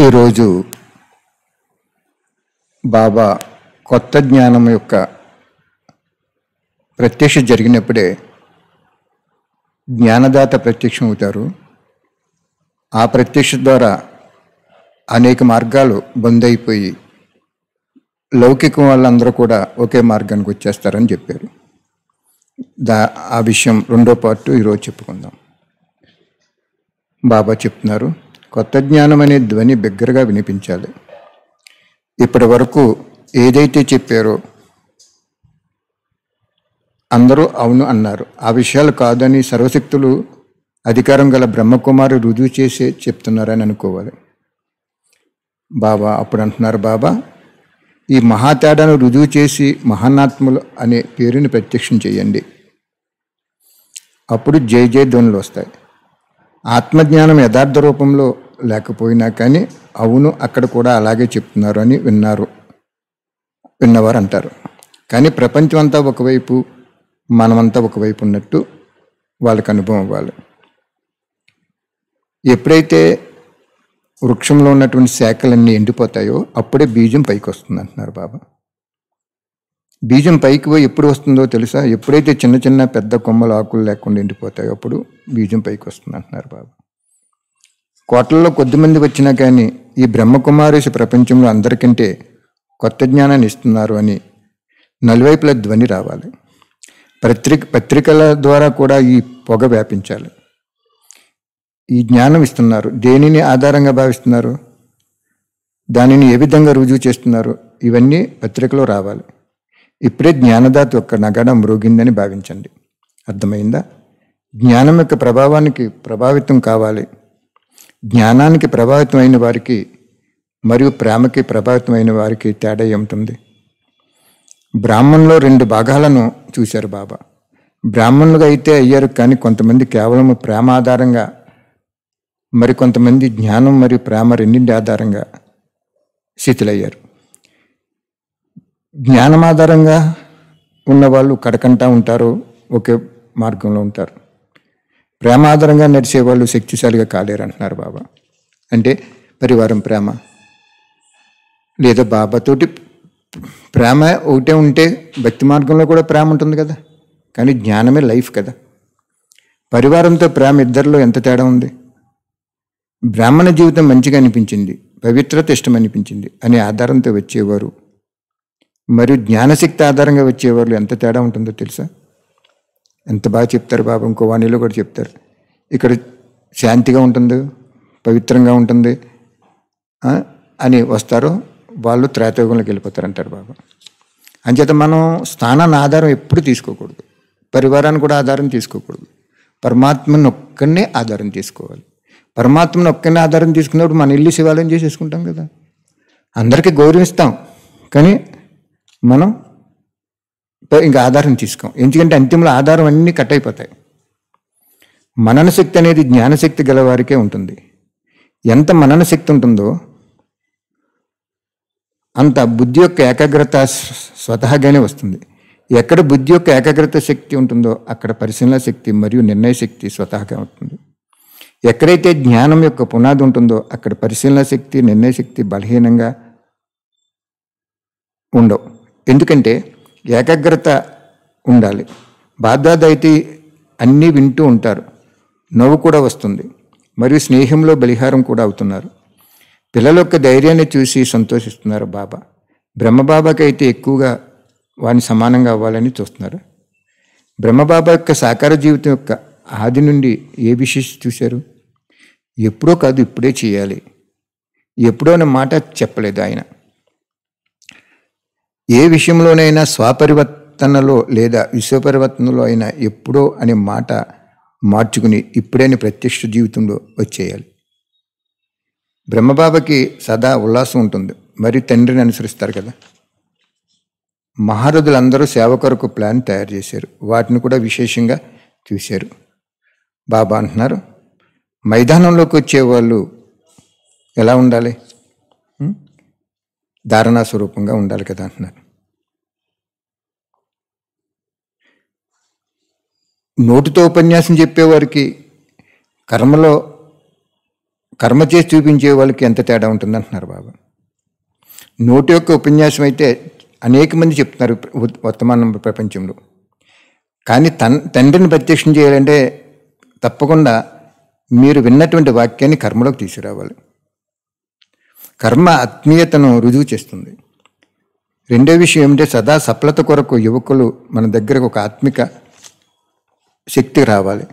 ఈరోజు బాబా కొత్త జ్ఞానం యొక్క ప్రత్యక్ష జరిగినప్పుడే జ్ఞానదాత ప్రత్యక్షం అవుతారు ఆ ప్రత్యక్ష ద్వారా అనేక మార్గాలు బంద్ అయిపోయి లౌకికం వాళ్ళందరూ కూడా ఒకే మార్గానికి వచ్చేస్తారని చెప్పారు దా ఆ విషయం రెండో పార్ట్ ఈరోజు చెప్పుకుందాం బాబా చెప్తున్నారు కొత్త జ్ఞానం అనే ధ్వని బిగ్గరగా వినిపించాలి ఇప్పటి వరకు ఏదైతే చెప్పారో అందరూ అవును అన్నారు ఆ విషయాలు కాదని సర్వశక్తులు అధికారం గల బ్రహ్మకుమారి రుజువు చేసే చెప్తున్నారని అనుకోవాలి బాబా అప్పుడు అంటున్నారు బాబా ఈ మహాతేడాను రుజువు చేసి మహానాత్ములు అనే పేరుని ప్రత్యక్షం చేయండి అప్పుడు జయ జయ ధ్వనులు వస్తాయి ఆత్మజ్ఞానం యథార్థ రూపంలో లేకపోయినా కానీ అవును అక్కడ కూడా అలాగే చెప్తున్నారు అని విన్నారు విన్నవారు అంటారు కానీ ప్రపంచం అంతా ఒకవైపు మనమంతా ఒకవైపు ఉన్నట్టు వాళ్ళకి అనుభవం అవ్వాలి ఎప్పుడైతే వృక్షంలో ఉన్నటువంటి శాఖలన్నీ ఎండిపోతాయో అప్పుడే బీజం పైకి వస్తుంది అంటున్నారు బాబా బీజం పైకి పోయి ఎప్పుడు వస్తుందో తెలుసా ఎప్పుడైతే చిన్న చిన్న పెద్ద కొమ్మలు ఆకులు లేకుండా ఎండిపోతాయో అప్పుడు బీజం పైకి వస్తుంది అంటున్నారు బాబా కోట్లలో కొద్దిమంది వచ్చినా కానీ ఈ బ్రహ్మకుమారేశ ప్రపంచంలో అందరికంటే కొత్త జ్ఞానాన్ని ఇస్తున్నారు అని నలువైపుల ధ్వని రావాలి పత్రిక పత్రికల ద్వారా కూడా ఈ పొగ వ్యాపించాలి ఈ జ్ఞానం ఇస్తున్నారు దేనిని ఆధారంగా భావిస్తున్నారు దానిని ఏ విధంగా రుజువు చేస్తున్నారు ఇవన్నీ పత్రికలో రావాలి ఇప్పుడే జ్ఞానదాత యొక్క నగడ మ్రోగిందని భావించండి అర్థమైందా జ్ఞానం యొక్క ప్రభావానికి ప్రభావితం కావాలి జ్ఞానానికి ప్రభావితం అయిన వారికి మరియు ప్రేమకి ప్రభావితం అయిన వారికి తేడా ఏమిటి బ్రాహ్మణులో రెండు భాగాలను చూశారు బాబా బ్రాహ్మణులుగా అయితే అయ్యారు కానీ కొంతమంది కేవలం ప్రేమ ఆధారంగా మరి కొంతమంది జ్ఞానం మరియు ప్రేమ రెండింటి ఆధారంగా శిథిలయ్యారు జ్ఞానం ఆధారంగా ఉన్నవాళ్ళు కడకంటా ఉంటారు ఒకే మార్గంలో ఉంటారు ప్రేమ ఆధారంగా నడిచే వాళ్ళు శక్తిశాలిగా కాలేరు అంటున్నారు బాబా అంటే పరివారం ప్రేమ లేదా బాబాతోటి ప్రేమ ఒకటే ఉంటే భక్తి మార్గంలో కూడా ప్రేమ ఉంటుంది కదా కానీ జ్ఞానమే లైఫ్ కదా పరివారంతో ప్రేమ ఇద్దరిలో ఎంత తేడా ఉంది బ్రాహ్మణ జీవితం మంచిగా అనిపించింది పవిత్రత ఇష్టం అనిపించింది అనే ఆధారంతో వచ్చేవారు మరియు జ్ఞానశక్తి ఆధారంగా వచ్చేవారు ఎంత తేడా ఉంటుందో తెలుసా ఎంత బాగా చెప్తారు బాబు ఇంకో వాణిలో కూడా చెప్తారు ఇక్కడ శాంతిగా ఉంటుంది పవిత్రంగా ఉంటుంది ఆ, అని వస్తారో వాళ్ళు త్రేతయుగంలోకి వెళ్ళిపోతారు అంటారు బాబా అంచేత మనం స్థానాన్ని ఆధారం ఎప్పుడు తీసుకోకూడదు పరివారాన్ని కూడా ఆధారం తీసుకోకూడదు పరమాత్మని ఒక్కనే ఆధారం తీసుకోవాలి పరమాత్మను ఒక్కనే ఆధారం తీసుకున్నప్పుడు మన ఇల్లు శివాలయం చేసేసుకుంటాం కదా అందరికీ గౌరవిస్తాం కానీ మనం ప- ఇంకా ఆధారం తీసుకోం ఎందుకంటే అంతిమంలో ఆధారం అన్నీ కట్ అయిపోతాయి మనన శక్తి అనేది జ్ఞానశక్తి గల వారికే ఉంటుంది ఎంత మనన శక్తి ఉంటుందో అంత బుద్ధి యొక్క ఏకాగ్రత స్వ- స్వతహాగానే వస్తుంది ఎక్కడ బుద్ధి యొక్క ఏకాగ్రత శక్తి ఉంటుందో అక్కడ పరిశీలన శక్తి మరియు నిర్ణయ శక్తి స్వతహాగా ఉంటుంది ఎక్కడైతే జ్ఞానం యొక్క పునాది ఉంటుందో అక్కడ పరిశీలన శక్తి నిర్ణయ శక్తి బలహీనంగా ఉండవు ఎందుకంటే ఏకాగ్రత ఉండాలి బాధ్యత అయితే అన్నీ వింటూ ఉంటారు నవ్వు కూడా వస్తుంది మరియు స్నేహంలో బలిహారం కూడా అవుతున్నారు పిల్లల యొక్క ధైర్యాన్ని చూసి సంతోషిస్తున్నారు బాబా బ్రహ్మబాబాకి అయితే ఎక్కువగా వారిని సమానంగా అవ్వాలని చూస్తున్నారు బ్రహ్మబాబా యొక్క సాకార జీవితం యొక్క ఆది నుండి ఏ విశేష చూశారు ఎప్పుడో కాదు ఇప్పుడే చేయాలి ఎప్పుడో అనే మాట చెప్పలేదు ఆయన ఏ విషయంలోనైనా స్వపరివర్తనలో లేదా విశ్వపరివర్తనలో అయినా ఎప్పుడో అనే మాట మార్చుకుని ఇప్పుడైనా ప్రత్యక్ష జీవితంలో వచ్చేయాలి బ్రహ్మబాబాకి సదా ఉల్లాసం ఉంటుంది మరి తండ్రిని అనుసరిస్తారు కదా మహారథులందరూ సేవ కొరకు ప్లాన్ తయారు చేశారు వాటిని కూడా విశేషంగా చూశారు బాబా అంటున్నారు మైదానంలోకి వచ్చేవాళ్ళు ఎలా ఉండాలి ఉం? ధారణా స్వరూపంగా ఉండాలి కదా అంటున్నారు నోటితో ఉపన్యాసం చెప్పేవారికి కర్మలో కర్మ చేసి చూపించే వాళ్ళకి ఎంత తేడా ఉంటుంది అంటున్నారు బాబా నోటి యొక్క ఉపన్యాసం అయితే అనేక మంది చెప్తున్నారు వ- వర్తమాన ప్రపంచంలో కానీ తన్ తండ్రిని ప్రత్యక్షం చేయాలంటే తప్పకుండా మీరు విన్నటువంటి వాక్యాన్ని కర్మలోకి తీసుకురావాలి కర్మ ఆత్మీయతను రుజువు చేస్తుంది రెండో విషయం ఏమిటంటే సదా సఫలత కొరకు యువకులు మన దగ్గరకు ఒక ఆత్మిక శక్తి రావాలి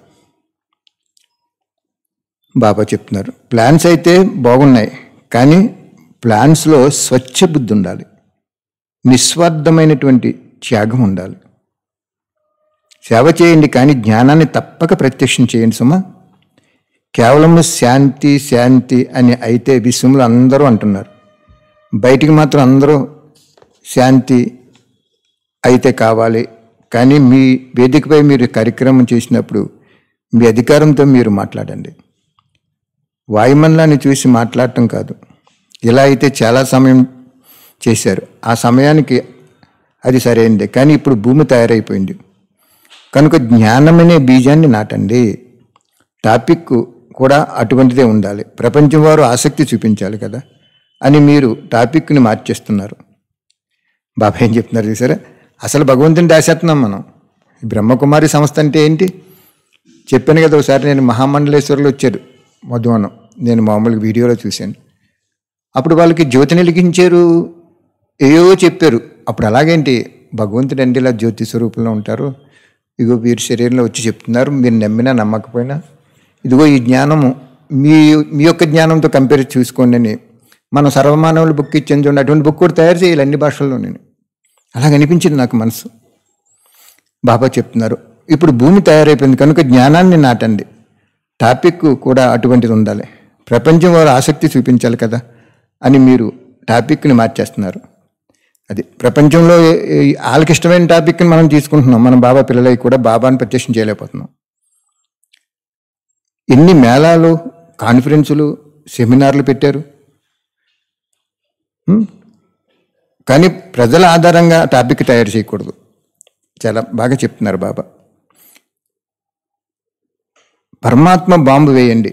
బాబా చెప్తున్నారు ప్లాన్స్ అయితే బాగున్నాయి కానీ ప్లాన్స్లో స్వచ్ఛ బుద్ధి ఉండాలి నిస్వార్థమైనటువంటి త్యాగం ఉండాలి సేవ చేయండి కానీ జ్ఞానాన్ని తప్పక ప్రత్యక్షం చేయండి సుమా కేవలం శాంతి శాంతి అని అయితే విశ్వంలో అందరూ అంటున్నారు బయటికి మాత్రం అందరూ శాంతి అయితే కావాలి కానీ మీ వేదికపై మీరు కార్యక్రమం చేసినప్పుడు మీ అధికారంతో మీరు మాట్లాడండి వాయుమండలాన్ని చూసి మాట్లాడటం కాదు ఇలా అయితే చాలా సమయం చేశారు ఆ సమయానికి అది సరైంది కానీ ఇప్పుడు భూమి తయారైపోయింది కనుక జ్ఞానమనే బీజాన్ని నాటండి టాపిక్ కూడా అటువంటిదే ఉండాలి ప్రపంచం వారు ఆసక్తి చూపించాలి కదా అని మీరు టాపిక్ని మార్చేస్తున్నారు బాబా ఏం చెప్తున్నారు చూసారా అసలు భగవంతుని రాసేస్తున్నాం మనం ఈ బ్రహ్మకుమారి సంస్థ అంటే ఏంటి చెప్పాను కదా ఒకసారి నేను మహామండలేశ్వరులు వచ్చారు మధువనం నేను మామూలుగా వీడియోలో చూశాను అప్పుడు వాళ్ళకి జ్యోతిని వెలిగించారు ఏవో చెప్పారు అప్పుడు అలాగేంటి భగవంతుడు అంటే ఇలా జ్యోతి స్వరూపంలో ఉంటారు ఇగో వీరి శరీరంలో వచ్చి చెప్తున్నారు మీరు నమ్మినా నమ్మకపోయినా ఇదిగో ఈ జ్ఞానము మీ మీ యొక్క జ్ఞానంతో కంపేర్ చూసుకోండి అని మనం సర్వమానవులు బుక్ ఇచ్చాను చూడండి అటువంటి బుక్ కూడా తయారు చేయాలి అన్ని భాషల్లో నేను అలాగ అనిపించింది నాకు మనసు బాబా చెప్తున్నారు ఇప్పుడు భూమి తయారైపోయింది కనుక జ్ఞానాన్ని నాటండి టాపిక్ కూడా అటువంటిది ఉండాలి ప్రపంచం వారు ఆసక్తి చూపించాలి కదా అని మీరు టాపిక్ని మార్చేస్తున్నారు అది ప్రపంచంలో ఏ- ఏ- వాళ్ళకి ఇష్టమైన టాపిక్ని మనం తీసుకుంటున్నాం మనం బాబా పిల్లలకి కూడా బాబాని ప్రత్యక్షం చేయలేకపోతున్నాం ఎన్ని మేళాలు కాన్ఫరెన్సులు సెమినార్లు పెట్టారు హ్మ్? కానీ ప్రజల ఆధారంగా టాపిక్ తయారు చేయకూడదు చాలా బాగా చెప్తున్నారు బాబా పరమాత్మ బాంబు వేయండి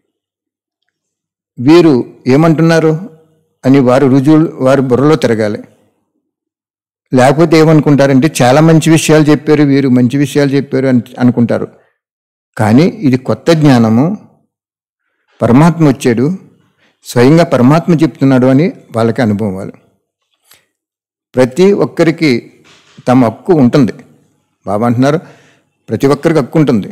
వీరు ఏమంటున్నారు అని వారు రుజువులు వారు బుర్రలో తిరగాలి లేకపోతే ఏమనుకుంటారంటే చాలా మంచి విషయాలు చెప్పారు వీరు మంచి విషయాలు చెప్పారు అని అనుకుంటారు కానీ ఇది కొత్త జ్ఞానము పరమాత్మ వచ్చాడు స్వయంగా పరమాత్మ చెప్తున్నాడు అని వాళ్ళకి అనుభవం వాళ్ళు ప్రతి ఒక్కరికి తమ హక్కు ఉంటుంది బాబా అంటున్నారు ప్రతి ఒక్కరికి హక్కు ఉంటుంది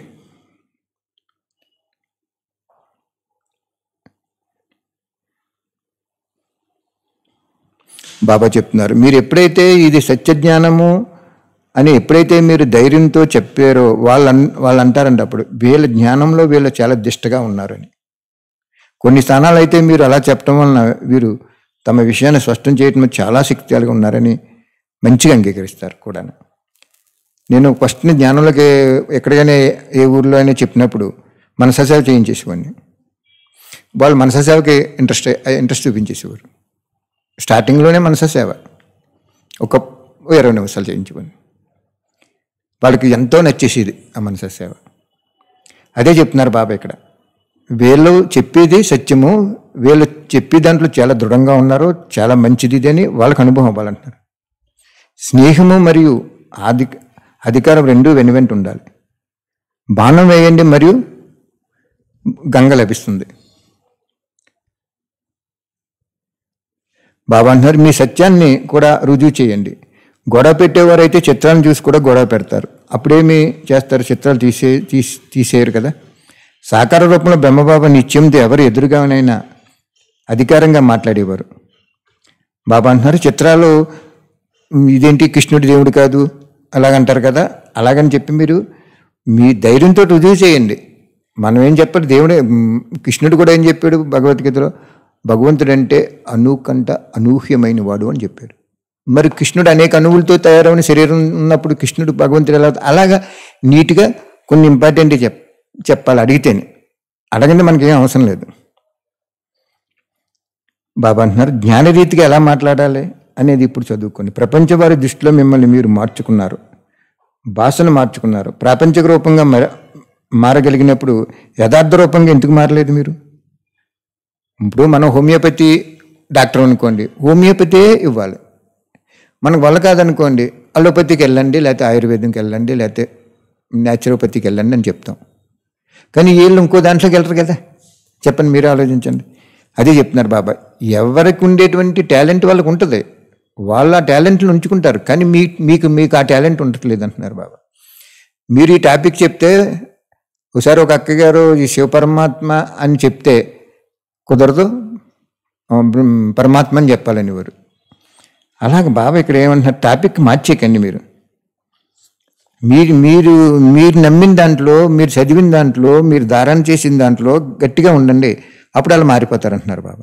బాబా చెప్తున్నారు మీరు ఎప్పుడైతే ఇది సత్యజ్ఞానము అని ఎప్పుడైతే మీరు ధైర్యంతో చెప్పారో వాళ్ళు అన్ వాళ్ళు అంటారంట అప్పుడు వీళ్ళ జ్ఞానంలో వీళ్ళు చాలా దిష్టగా ఉన్నారని కొన్ని స్థానాలు అయితే మీరు అలా చెప్పడం వలన వీరు తమ విషయాన్ని స్పష్టం చేయటం చాలా శక్తిగా ఉన్నారని మంచిగా అంగీకరిస్తారు కూడా నేను ఫస్ట్ జ్ఞానంలోకి ఎక్కడికైనా ఏ ఊర్లో అయినా చెప్పినప్పుడు మనస సేవ చేయించేసేవాడిని వాళ్ళు మనస సేవకి ఇంట్రెస్ట్ ఇంట్రెస్ట్ చూపించేసేవారు స్టార్టింగ్లోనే మనస సేవ ఒక ఇరవై నిమిషాలు చేయించుకొని వాళ్ళకి ఎంతో నచ్చేసేది ఆ మనస సేవ అదే చెప్తున్నారు బాబా ఇక్కడ వీళ్ళు చెప్పేది సత్యము వీళ్ళు చెప్పే దాంట్లో చాలా దృఢంగా ఉన్నారు చాలా మంచిది ఇది అని వాళ్ళకి అనుభవం అవ్వాలంటున్నారు స్నేహము మరియు ఆది అధికారం రెండూ వెనువెంట ఉండాలి బాణం వేయండి మరియు గంగ లభిస్తుంది బాబా అంటున్నారు మీ సత్యాన్ని కూడా రుజువు చేయండి గొడవ పెట్టేవారైతే చిత్రాలను చూసి కూడా గొడవ పెడతారు అప్పుడేమి చేస్తారు చిత్రాలు తీసే తీసి తీసేయరు కదా సాకార రూపంలో బ్రహ్మబాబా నిత్యంతో ఎవరు ఎదురుగానైనా అధికారంగా మాట్లాడేవారు బాబా అంటున్నారు చిత్రాలు "ఉమ్, ఇదేంటి కృష్ణుడి దేవుడు కాదు అలాగంటారు కదా అలాగని చెప్పి మీరు మీ ధైర్యంతో రుజువు చేయండి మనం ఏం చెప్పాలి దేవుడే ఉమ్, కృష్ణుడు కూడా ఏం చెప్పాడు భగవద్గీతలో భగవంతుడు అంటే అనూకంట అనూహ్యమైన వాడు అని చెప్పాడు మరి కృష్ణుడు అనేక అణువులతో తయారైన శరీరం ఉన్నప్పుడు కృష్ణుడు భగవంతుడు ఎలా అవుతాడు? అలాగా నీట్గా కొన్ని ఇంపార్టెంట్ చెప్ చెప్పాలి అడిగితేనే అడగండి మనకేం అవసరం లేదు బాబా అంటున్నారు జ్ఞానరీతిగా ఎలా మాట్లాడాలి అనేది ఇప్పుడు చదువుకోండి ప్రపంచ వారి దృష్టిలో మిమ్మల్ని మీరు మార్చుకున్నారు భాషను మార్చుకున్నారు ప్రాపంచిక రూపంగా మార మారగలిగినప్పుడు యథార్థ రూపంగా ఎందుకు మారలేదు మీరు ఇప్పుడు మనం హోమియోపతి డాక్టర్ అనుకోండి హోమియోపతియే ఇవ్వాలి మనకు వల్ల కాదనుకోండి అలోపతికి వెళ్ళండి లేకపోతే ఆయుర్వేదంకి వెళ్ళండి లేకపోతే న్యాచురోపతికి వెళ్ళండి అని చెప్తాం కానీ వీళ్ళు ఇంకో దాంట్లోకి వెళ్ళరు కదా చెప్పండి మీరు ఆలోచించండి అదే చెప్తున్నారు బాబా ఎవరికి ఉండేటువంటి టాలెంట్ వాళ్ళకు ఉంటుంది వాళ్ళ ఆ టాలెంట్లు ఉంచుకుంటారు కానీ మీ మీకు మీకు ఆ టాలెంట్ ఉండట్లేదు అంటున్నారు బాబా మీరు ఈ టాపిక్ చెప్తే ఒకసారి ఒక అక్క గారు ఈ శివపరమాత్మ అని చెప్తే కుదరదు ఆ, బ్రహ్మ- పరమాత్మ అని చెప్పాలని వారు అలాగే బాబా ఇక్కడ ఏమంటున్నారు టాపిక్ మార్చేకండి మీరు మీరు మీరు మీరు నమ్మిన దాంట్లో మీరు చదివిన దాంట్లో మీరు ధారణ చేసిన దాంట్లో గట్టిగా ఉండండి అప్పుడు అలా మారిపోతారు అంటున్నారు బాబా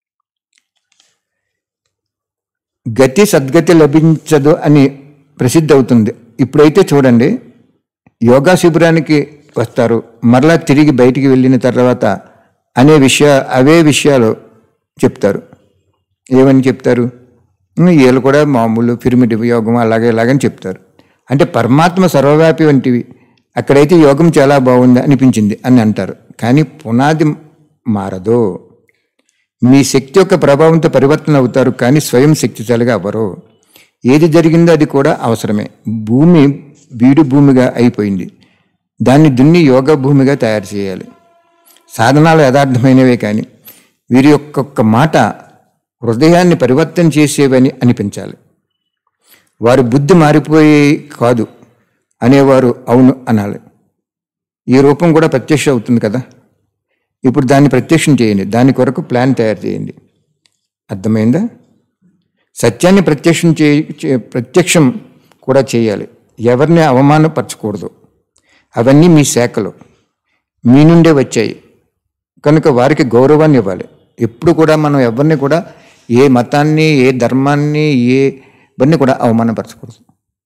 గతి సద్గతి లభించదు అని ప్రసిద్ధి అవుతుంది ఇప్పుడైతే చూడండి యోగా శిబిరానికి వస్తారు మరలా తిరిగి బయటికి వెళ్ళిన తర్వాత అనే విషయ అవే విషయాలు చెప్తారు ఏమని చెప్తారు "ఉమ్, వీళ్ళు కూడా మామూలు పిరమిడ్ యోగం అలాగే ఇలాగని చెప్తారు అంటే పరమాత్మ సర్వవ్యాపి వంటివి అక్కడైతే యోగం చాలా బాగుంది అనిపించింది అని అంటారు కానీ పునాది మారదు మీ శక్తి యొక్క ప్రభావంతో పరివర్తన అవుతారు కానీ స్వయం శక్తిశాలిగా అవ్వరు ఏది జరిగిందో అది కూడా అవసరమే భూమి బీడు భూమిగా అయిపోయింది దాన్ని దున్ని యోగ భూమిగా తయారు చేయాలి సాధనాలు యథార్థమైనవే కానీ వీరి యొక్క మాట హృదయాన్ని పరివర్తన చేసేవని అనిపించాలి వారి బుద్ధి మారిపోయి కాదు అనేవారు అవును అనాలి ఈ రూపం కూడా ప్రత్యక్ష అవుతుంది కదా ఇప్పుడు దాన్ని ప్రత్యక్షం చేయండి దాని కొరకు ప్లాన్ తయారు చేయండి అర్థమైందా సత్యాన్ని ప్రత్యక్షం చే చే- ప్రత్యక్షం కూడా చేయాలి ఎవరిని అవమానపరచకూడదు అవన్నీ మీ శాఖలు మీ నుండే వచ్చాయి కనుక వారికి గౌరవాన్ని ఇవ్వాలి ఎప్పుడు కూడా మనం ఎవరిని కూడా ఏ మతాన్ని ఏ ధర్మాన్ని ఏ ఇవన్నీ కూడా అవమానపరచకూడదు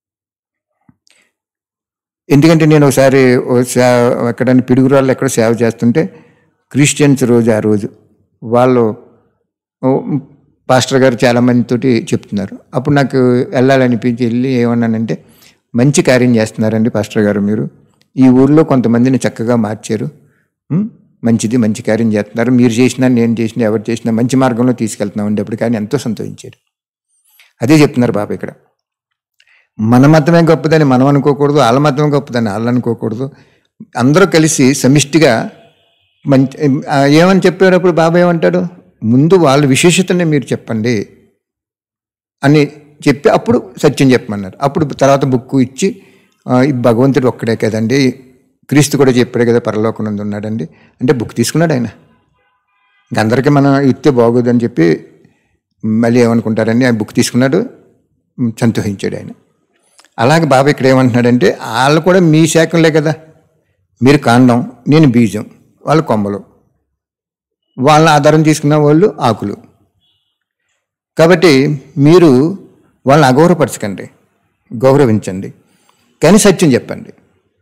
ఎందుకంటే నేను ఒకసారి ఓ సేవ ఎక్కడ పిడుగురాళ్ళు ఎక్కడ సేవ చేస్తుంటే క్రిస్టియన్స్ రోజు ఆ రోజు వాళ్ళు ఓ పాస్టర్ గారు చాలా మందితోటి చెప్తున్నారు అప్పుడు నాకు వెళ్ళాలనిపించి వెళ్ళి ఏమన్నానంటే మంచి కార్యం చేస్తున్నారండి పాస్టర్ గారు మీరు ఈ ఊర్లో కొంతమందిని చక్కగా మార్చారు ఉం? మంచిది మంచి కార్యం చేస్తున్నారు మీరు చేసినా నేను చేసినా ఎవరు చేసినా మంచి మార్గంలో తీసుకెళ్తున్నాం ఉండేప్పుడు కానీ ఎంతో సంతోషించారు అదే చెప్తున్నారు బాబా ఇక్కడ మన మతమే గొప్పదని మనం అనుకోకూడదు వాళ్ళ మతమే గొప్పదని వాళ్ళు అనుకోకూడదు అందరూ కలిసి సమిష్టిగా మంచి ఆ, ఏమని చెప్పేటప్పుడు బాబా ఏమంటాడు ముందు వాళ్ళ విశేషతని మీరు చెప్పండి అని చెప్పి అప్పుడు సత్యం చెప్పమన్నారు అప్పుడు తర్వాత బుక్ ఇచ్చి ఆ, ఈ భగవంతుడు ఒక్కడే కదండి క్రీస్తు కూడా చెప్పాడు కదా పరలోకనందు ఉన్నాడండి అంటే బుక్ తీసుకున్నాడు ఆయన ఇంక అందరికీ మనం ఇస్తే బాగోదని చెప్పి మళ్ళీ ఏమనుకుంటారని ఆ బుక్ తీసుకున్నాడు ఉమ్, సంతోషించాడు ఆయన అలాగే బాబా ఇక్కడ ఏమంటున్నాడంటే వాళ్ళు కూడా మీ శాఖలే కదా మీరు కాండం నేను బీజం వాళ్ళు కొమ్మలు వాళ్ళ ఆధారం తీసుకున్న వాళ్ళు ఆకులు కాబట్టి మీరు వాళ్ళని అగౌరవపరచకండి గౌరవించండి కానీ సత్యం చెప్పండి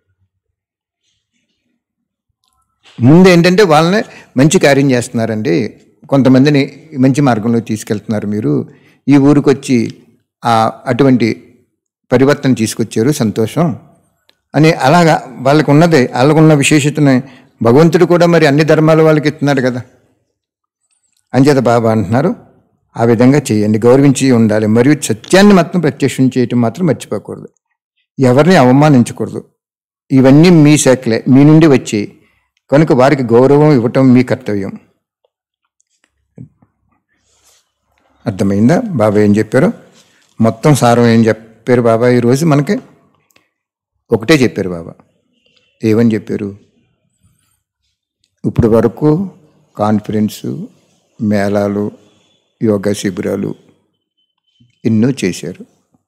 ముందు ఏంటంటే వాళ్ళని మంచి కార్యం చేస్తున్నారండి కొంతమందిని మంచి మార్గంలో తీసుకెళ్తున్నారు మీరు ఈ ఊరికి వచ్చి ఆ అటువంటి పరివర్తన తీసుకొచ్చారు సంతోషం అని అలాగా వాళ్ళకు ఉన్నదే వాళ్ళకున్న విశేషతని భగవంతుడు కూడా మరి అన్ని ధర్మాల వాళ్ళకి ఇస్తున్నాడు కదా అంచేత బాబా అంటున్నారు ఆ విధంగా చేయండి గౌరవించి ఉండాలి మరియు సత్యాన్ని మాత్రం ప్రత్యక్షం చేయటం మాత్రం మర్చిపోకూడదు ఎవరిని అవమానించకూడదు ఇవన్నీ మీ శాఖలే మీ నుండి వచ్చాయి కనుక వారికి గౌరవం ఇవ్వటం మీ కర్తవ్యం అర్థమైందా బాబా ఏం చెప్పారు మొత్తం సారం ఏం చెప్పారు బాబా ఈరోజు మనకి ఒకటే చెప్పారు బాబా ఏమని చెప్పారు ఇప్పుడు వరకు కాన్ఫరెన్సు మేళాలు యోగా శిబిరాలు ఎన్నో చేశారు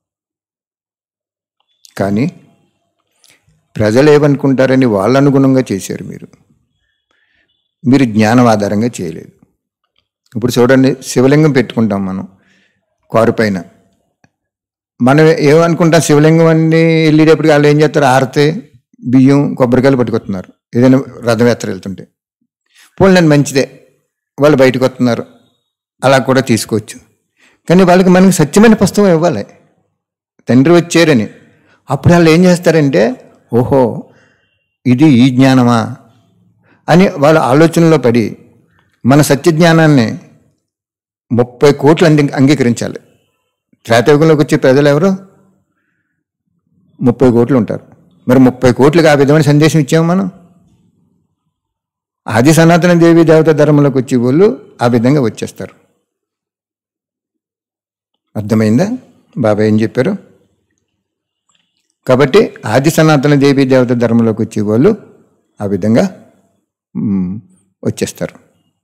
కానీ ప్రజలు ఏమనుకుంటారని వాళ్ళ అనుగుణంగా చేశారు మీరు మీరు జ్ఞానం ఆధారంగా చేయలేదు ఇప్పుడు చూడండి శివలింగం పెట్టుకుంటాం మనం కారు పైన మనం ఏమనుకుంటాం శివలింగం అన్ని వెళ్ళేటప్పటికి వాళ్ళు ఏం చేస్తారు ఆరితే బియ్యం కొబ్బరికాయలు పట్టుకొస్తున్నారు ఏదైనా రథయాత్ర వెళ్తుంటే పోనీ నేను మంచిదే వాళ్ళు బయటకు వస్తున్నారు అలా కూడా తీసుకోవచ్చు కానీ వాళ్ళకి మనకి సత్యమైన పుస్తకం ఇవ్వాలి తండ్రి వచ్చారని అప్పుడు వాళ్ళు ఏం చేస్తారంటే ఓహో ఇది ఈ జ్ఞానమా అని వాళ్ళ ఆలోచనలో పడి మన సత్యజ్ఞానాన్ని ముప్పై కోట్లు అంది అంగీకరించాలి త్రేతయుగంలోకి వచ్చే ప్రజలు ఎవరు ముప్పై కోట్లు ఉంటారు మరి ముప్పై కోట్లకు ఆ విధమైన సందేశం ఇచ్చాము మనం ఆది సనాతన దేవి దేవత ధర్మంలోకి వచ్చే వాళ్ళు ఆ విధంగా వచ్చేస్తారు అర్థమైందా బాబా ఏం చెప్పారు కాబట్టి ఆది సనాతన దేవి దేవత ధర్మంలోకి వచ్చే వాళ్ళు ఆ విధంగా మ్, వచ్చేస్తారు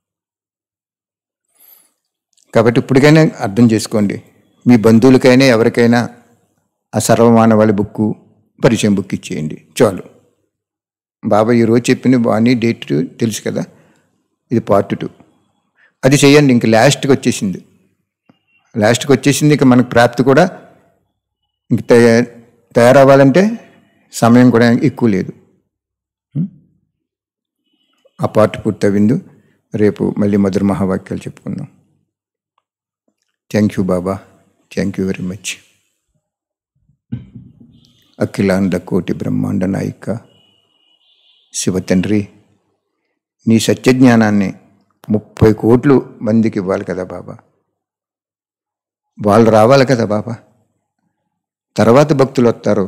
కాబట్టి ఇప్పటికైనా అర్థం చేసుకోండి మీ బంధువులకైనా ఎవరికైనా ఆ సర్వమానవాళి బుక్కు పరిచయం బుక్ ఇచ్చేయండి చాలు బాబా ఈరోజు చెప్పిన బాణీ డేట్ తెలుసు కదా ఇది పార్ట్ టూ అది చేయండి ఇంక లాస్ట్కి వచ్చేసింది లాస్ట్కి వచ్చేసింది ఇక మనకు ప్రాప్తి కూడా ఇంక తయ- తయారవ్వాలంటే సమయం కూడా ఎక్కువ లేదు ఉం? ఆ పార్ట్ పూర్తయింది రేపు మళ్ళీ మధుర మహావాక్యాలు చెప్పుకుందాం thank you Baba thank you very much అఖిలాండ కోటి బ్రహ్మాండ నాయిక శివ తండ్రి నీ సత్యజ్ఞానాన్ని ముప్పై కోట్లు మందికి ఇవ్వాలి కదా బాబా వాళ్ళు రావాలి కదా బాబా తర్వాత భక్తులు వస్తారు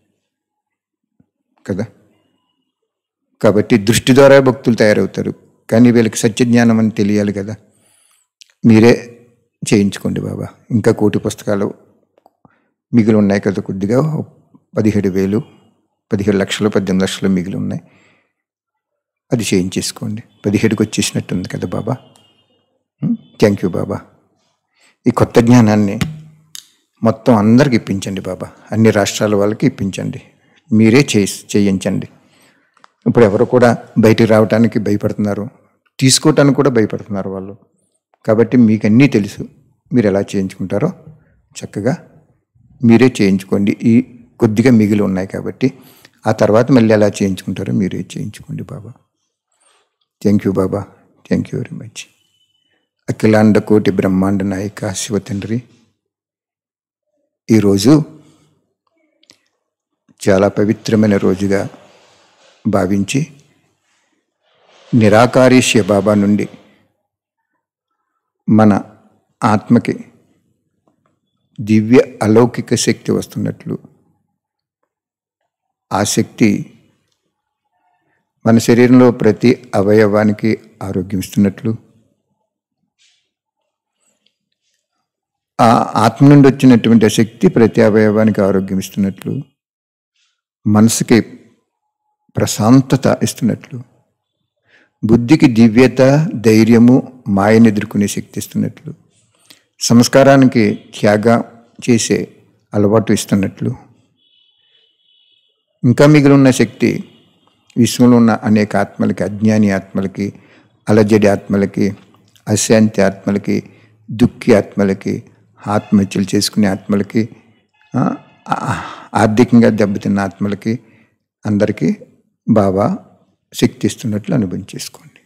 కదా కాబట్టి దృష్టి ద్వారా భక్తులు తయారవుతారు కానీ వీళ్ళకి సత్యజ్ఞానం అని తెలియాలి కదా మీరే చేయించుకోండి బాబా ఇంకా కోటి పుస్తకాలు మిగిలి ఉన్నాయి కదా కొద్దిగా పదిహేడు వేలు పదిహేడు లక్షలు పద్దెనిమిది లక్షలు మిగిలి ఉన్నాయి అది చేయించేసుకోండి పదిహేడుకి వచ్చేసినట్టుంది కదా బాబా థ్యాంక్ యూ బాబా ఈ కొత్త జ్ఞానాన్ని మొత్తం అందరికి ఇప్పించండి బాబా అన్ని రాష్ట్రాల వాళ్ళకి ఇప్పించండి మీరే చేయి చేయించండి ఇప్పుడు ఎవరు కూడా బయటికి రావడానికి భయపడుతున్నారు తీసుకోవటానికి కూడా భయపడుతున్నారు వాళ్ళు కాబట్టి మీకు అన్నీ తెలుసు మీరు ఎలా చేయించుకుంటారో చక్కగా మీరే చేయించుకోండి ఈ కొద్దిగా మిగిలి ఉన్నాయి కాబట్టి ఆ తర్వాత మళ్ళీ ఎలా చేయించుకుంటారో మీరే చేయించుకోండి Baba thank you Baba thank you very much అఖిలాండ కోటి బ్రహ్మాండ నాయక శివ తండ్రి ఈరోజు చాలా పవిత్రమైన రోజుగా భావించి నిరాకారీష్య బాబా నుండి మన ఆత్మకి దివ్య అలౌకిక శక్తి వస్తున్నట్లు ఆ శక్తి మన శరీరంలో ప్రతి అవయవానికి ఆరోగ్యం ఇస్తున్నట్లు ఆ ఆత్మ నుండి వచ్చినటువంటి ఆ శక్తి ప్రతి అవయవానికి ఆరోగ్యం ఇస్తున్నట్లు మనసుకి ప్రశాంతత ఇస్తున్నట్లు బుద్ధికి దివ్యత ధైర్యము మాయను ఎదుర్కొనే శక్తి ఇస్తున్నట్లు సంస్కారానికి త్యాగం చేసే అలవాటు ఇస్తున్నట్లు ఇంకా మిగిలి ఉన్న శక్తి విశ్వంలో ఉన్న అనేక ఆత్మలకి అజ్ఞాని ఆత్మలకి అలజడి ఆత్మలకి అశాంతి ఆత్మలకి దుఃఖి ఆత్మలకి ఆత్మహత్యలు చేసుకునే ఆత్మలకి ఆ, ఆ- ఆర్థికంగా దెబ్బతిన్న ఆత్మలకి అందరికీ బాబా శక్తి ఇస్తున్నట్లు అనుభవం చేసుకోండి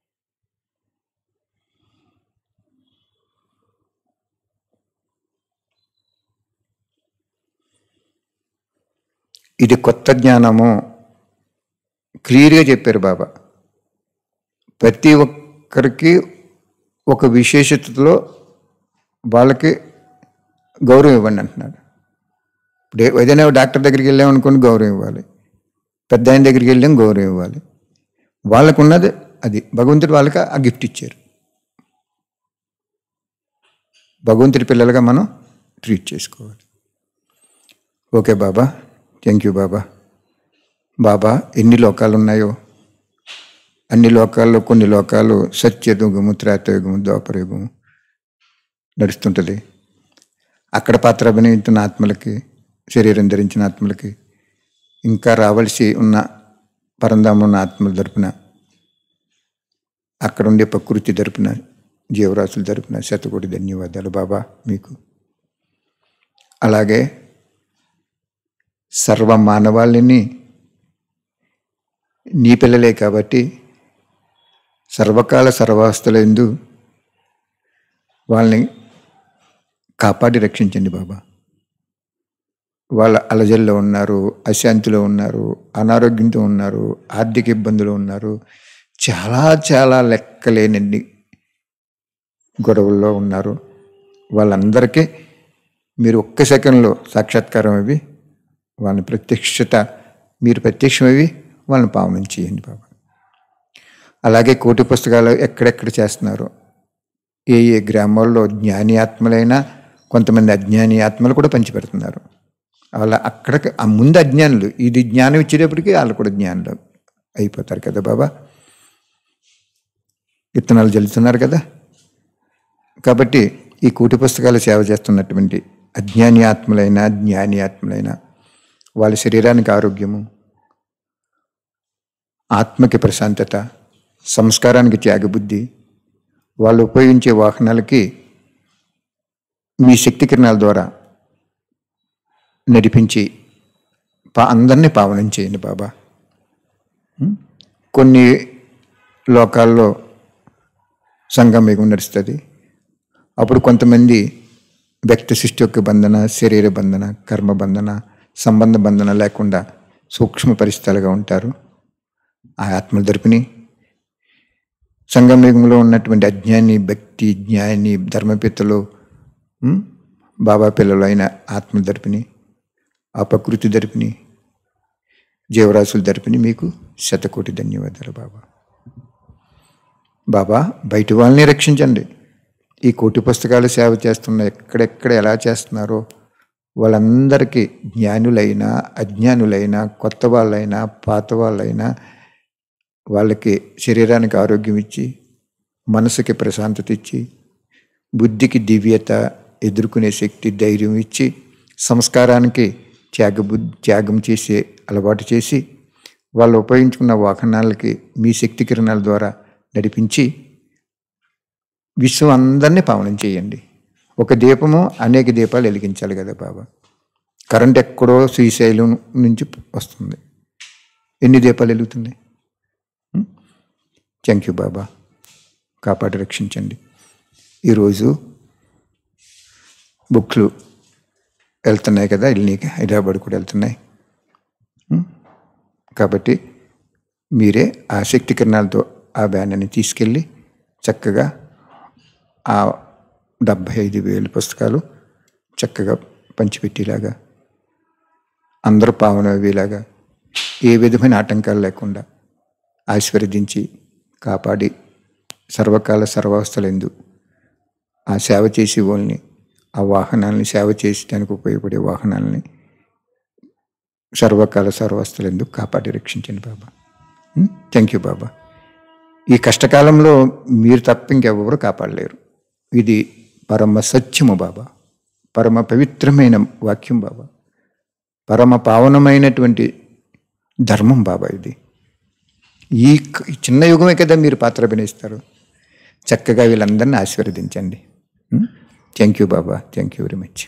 ఇది కొత్త జ్ఞానము క్లియర్గా చెప్పారు బాబా ప్రతి ఒక్కరికి ఒక విశేషతలో వాళ్ళకి గౌరవం ఇవ్వండి అంటున్నాడు ఇప్పుడు ఏ- ఏదైనా డాక్టర్ దగ్గరికి వెళ్ళాం అనుకోండి గౌరవం ఇవ్వాలి పెద్ద ఆయన దగ్గరికి వెళ్ళాం గౌరవం ఇవ్వాలి వాళ్ళకు ఉన్నది అది భగవంతుడు వాళ్ళకి ఆ గిఫ్ట్ ఇచ్చారు భగవంతుడి పిల్లలుగా మనం ట్రీట్ చేసుకోవాలి okay Baba thank you Baba Baba ఎన్ని లోకాలు ఉన్నాయో అన్ని లోకాల్లో కొన్ని లోకాలు సత్యయుగము త్రేతయుగము ద్వాపరయుగము నడుస్తుంటుంది అక్కడ పాత్ర అభినయించిన ఆత్మలకి శరీరం ధరించిన ఆత్మలకి ఇంకా రావలసి ఉన్న పరంధామం ఉన్న ఆత్మల తరపున అక్కడ ఉండే ప్రకృతి తరపున జీవరాశుల తరపున శతకోటి ధన్యవాదాలు బాబా మీకు అలాగే సర్వ మానవాళిని నీ పిల్లలే కాబట్టి సర్వకాల సర్వాస్తులందు వాళ్ళని కాపాడి రక్షించండి బాబా వాళ్ళ అలజల్లో ఉన్నారు అశాంతిలో ఉన్నారు అనారోగ్యంతో ఉన్నారు ఆర్థిక ఇబ్బందులు ఉన్నారు చాలా చాలా లెక్కలేనన్ని గొడవల్లో ఉన్నారు వాళ్ళందరికీ మీరు ఒక్క సెకండ్లో సాక్షాత్కారం అవి వాళ్ళని ప్రత్యక్షత మీరు ప్రత్యక్షమవి వాళ్ళని పావనం చేయండి బాబా అలాగే కోటి పుస్తకాలు ఎక్కడెక్కడ చేస్తున్నారు ఏ ఏ గ్రామాల్లో జ్ఞాని ఆత్మలైనా కొంతమంది అజ్ఞాని ఆత్మలు కూడా పంచిపెడుతున్నారు వాళ్ళ అక్కడ ఆ ముందు అజ్ఞానులు ఇది జ్ఞానం ఇచ్చేటప్పటికి వాళ్ళు కూడా జ్ఞానులు అయిపోతారు కదా బాబా విత్తనాలు జల్లుతున్నారు కదా కాబట్టి ఈ కూటి పుస్తకాలు సేవ చేస్తున్నటువంటి అజ్ఞాని ఆత్మలైన జ్ఞాని ఆత్మలైన వాళ్ళ శరీరానికి ఆరోగ్యము ఆత్మకి ప్రశాంతత సంస్కారానికి త్యాగబుద్ధి వాళ్ళు ఉపయోగించే వాహనాలకి మీ శక్తి కిరణాల ద్వారా నడిపించి పా అందరినీ పావనం చేయండి బాబా ఉం? కొన్ని లోకాల్లో సంఘం మీకు నడుస్తుంది అప్పుడు కొంతమంది వ్యక్తి సృష్టి యొక్క బంధన శరీర బంధన కర్మ బంధన సంబంధ బంధన లేకుండా సూక్ష్మ పరిస్థితులుగా ఉంటారు ఆ ఆత్మల తరపుని సంగమయుగంలో ఉన్నటువంటి అజ్ఞాని భక్తి జ్ఞాని ధర్మపిత్తలు ఉం? బాబా పిల్లలు అయిన ఆత్మ తరపుని ఆ ప్రకృతి తరపుని జీవరాశుల తరపుని మీకు శతకోటి ధన్యవాదాలు బాబా బాబా బయట వాళ్ళని రక్షించండి ఈ కోటి పుస్తకాలు సేవ చేస్తున్న ఎక్కడెక్కడ ఎలా చేస్తున్నారో వాళ్ళందరికీ జ్ఞానులైనా అజ్ఞానులైనా కొత్త వాళ్ళైనా పాత వాళ్ళైనా వాళ్ళకి శరీరానికి ఆరోగ్యం ఇచ్చి మనసుకి ప్రశాంతత ఇచ్చి బుద్ధికి దివ్యత ఎదుర్కొనే శక్తి ధైర్యం ఇచ్చి సంస్కారానికి త్యాగ బుద్ధి త్యాగం చేసే అలవాటు చేసి వాళ్ళు ఉపయోగించుకున్న వాహనాలకి మీ శక్తి కిరణాల ద్వారా నడిపించి విశ్వం అందరినీ పావనం చేయండి ఒక దీపము అనేక దీపాలు వెలిగించాలి కదా బాబా కరెంట్ ఎక్కడో శ్రీశైలం నుంచి వస్తుంది ఎన్ని దీపాలు వెలుగుతున్నాయి థ్యాంక్ యూ బాబా కాపాడి రక్షించండి ఈరోజు బుక్లు వెళ్తున్నాయి కదా ఇల్లీకి హైదరాబాద్ కూడా వెళ్తున్నాయి ఉం? కాబట్టి మీరే ఆ శక్తి కిరణాలతో ఆ బ్యానర్ని తీసుకెళ్ళి చక్కగా ఆ డెబ్భై ఐదు వేలు పుస్తకాలు చక్కగా పంచిపెట్టేలాగా అందరూ పావన అయ్యేలాగా ఏ విధమైన ఆటంకాలు లేకుండా ఆశీర్వదించి కాపాడి సర్వకాల సర్వావస్థలందు ఆ సేవ చేసే వాళ్ళని ఆ వాహనాలని సేవ చేసడానికి ఉపయోగపడే వాహనాలని సర్వకాల సర్వస్థలందు కాపాడి రక్షించండి బాబా థ్యాంక్ యూ బాబా ఈ కష్టకాలంలో మీరు తప్ప ఇంకెవరు కాపాడలేరు ఇది పరమ సత్యము బాబా పరమ పవిత్రమైన వాక్యం బాబా పరమ పావనమైనటువంటి ధర్మం బాబా ఇది ఈ క- ఈ చిన్న యుగమే కదా మీరు పాత్ర అభినయిస్తారు చక్కగా వీళ్ళందరినీ ఆశీర్వదించండి thank you Baba thank you very much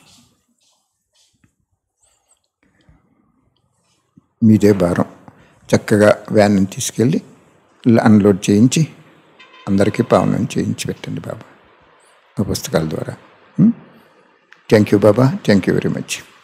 మీదే భారం చక్కగా వ్యాన్ తీసుకెళ్ళి అన్లోడ్ చేయించి అందరికీ పావనం చేయించి పెట్టండి బాబా ఆ పుస్తకాల ద్వారా thank you Baba thank you very much